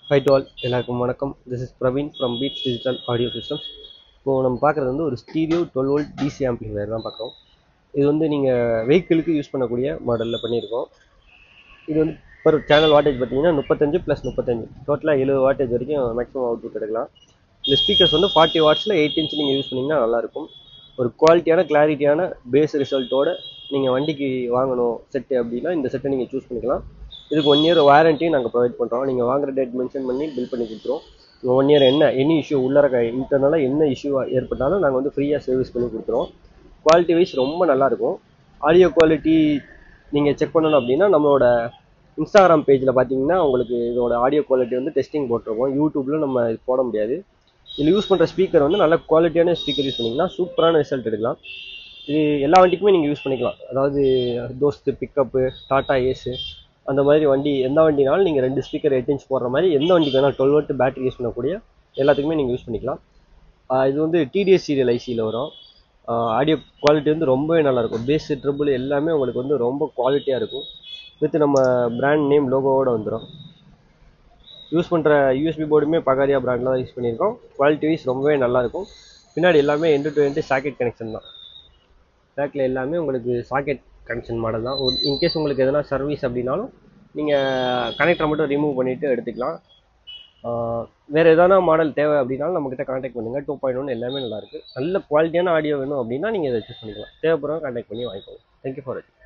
high to all எல்லாருக்கும் வணக்கம் this is Praveen from Beat Digital Audio Systems இப்போது நம்ம பார்க்குறது வந்து ஒரு stereo twelve volt DC amplifier தான் பார்க்குறோம் இது வந்து நீங்கள் வெஹிக்கிளுக்கு யூஸ் பண்ணக்கூடிய மாடலில் பண்ணியிருக்கோம் இது வந்து per சேனல் வாட்டேஜ் பார்த்தீங்கன்னா முப்பத்தஞ்சு ப்ளஸ் முப்பத்தஞ்சு டோட்டலாக எழுபது வாட்டேஜ் வரைக்கும் மேக்ஸிமம் அவுட்புட் எடுக்கலாம் இந்த ஸ்பீக்கர்ஸ் வந்து ஃபார்ட்டி வாட்ஸில் எயிட் இன்ச் நீங்கள் யூஸ் பண்ணிங்கன்னா நல்லாயிருக்கும் ஒரு குவாலிட்டியான கிளாரிட்டியான பேஸ் ரிசல்ட்டோட நீங்கள் வண்டிக்கு வாங்கணும் செட்டு அப்படின்னா இந்த செட்டை நீங்கள் சூஸ் பண்ணிக்கலாம் இதுக்கு ஒன் இயர் வாரண்டியும் நாங்கள் ப்ரொவைட் பண்ணுறோம் நீங்கள் வாங்குற டேட் மென்ஷன் பண்ணி பில் பண்ணி கொடுத்துருவோம் ஒன் இயர் என்ன எனி இஷ்யூ உள்ளார இன்டர்னலாக என்ன இஷ்யூ ஏற்பட்டாலும் நாங்கள் வந்து ஃப்ரீயாக சர்வீஸ் பண்ணி கொடுத்துருவோம் குவாலிட்டி வைஸ் ரொம்ப நல்லாயிருக்கும் ஆடியோ குவாலிட்டி நீங்கள் செக் பண்ணணும் அப்படின்னா நம்மளோட இன்ஸ்டாகிராம் பேஜில் பார்த்தீங்கன்னா உங்களுக்கு இதோட ஆடியோ குவாலிட்டி வந்து டெஸ்டிங் போட்டிருக்கோம் யூடியூப்பில் நம்ம இது போட முடியாது இதில் யூஸ் பண்ணுற ஸ்பீக்கர் வந்து நல்ல குவாலிட்டியான ஸ்பீக்கர் யூஸ் பண்ணிங்கன்னா சூப்பரான ரிசல்ட் எடுக்கலாம் இது எல்லா வண்டிக்குமே நீங்கள் யூஸ் பண்ணிக்கலாம் அதாவது தோஸ்து பிக்கப்பு டாட்டா ஏஸு அந்த மாதிரி வண்டி எந்த வண்டினாலும் நீங்கள் ரெண்டு ஸ்பீக்கர் எயிட் இன்ச் போடுற மாதிரி எந்த வண்டிக்கு வேணாலும் டுவெல் வோல்ட் பேட்டரி யூஸ் பண்ணக்கூடிய எல்லாத்துக்குமே நீங்கள் யூஸ் பண்ணிக்கலாம் ஆஹ் இது வந்து டிடிஎஸ் சீரியல் ஐசியில் வரும் ஆடியோ குவாலிட்டி வந்து ரொம்பவே நல்லாயிருக்கும் பேஸ் ட்ரிபிள் எல்லாமே உங்களுக்கு வந்து ரொம்ப குவாலிட்டியாக இருக்கும் வித் நம்ம பிராண்ட் நேம் லோகோவோட வந்துடும் யூஸ் பண்ணுற யூஎஸ்பி போர்டுமே பகாரியா பிராண்டில் தான் யூஸ் பண்ணியிருக்கோம் குவாலிட்டி வைஸ் ரொம்பவே நல்லாயிருக்கும் பின்னாடி எல்லாமே end to end socket connection தான் பேக்கில் எல்லாமே உங்களுக்கு சாக்கெட் கனெக்ஷன் மாடல் தான் ஒரு இன்கேஸ் உங்களுக்கு எதனா சர்வீஸ் அப்படின்னாலும் நீங்கள் கனெக்டரை மட்டும் ரிமூவ் பண்ணிவிட்டு எடுத்துக்கலாம் ஆஹ் வேறு எதனா மாடல் தேவை அப்படின்னாலும் நம்மக்கிட்ட காண்டாக்ட் பண்ணுங்கள் டூ பாயிண்ட் ஒன் எல்லாமே நல்லாயிருக்கு நல்ல குவாலிட்டியான ஆடியோ வேணும் அப்படின்னா நீங்கள் இதை சூஸ் பண்ணிக்கலாம் தேவைப்படுறவங்க காண்டாக்ட் பண்ணி வாங்கிக்கோங்க தேங்க்யூ ஃபார் வாட்சிங்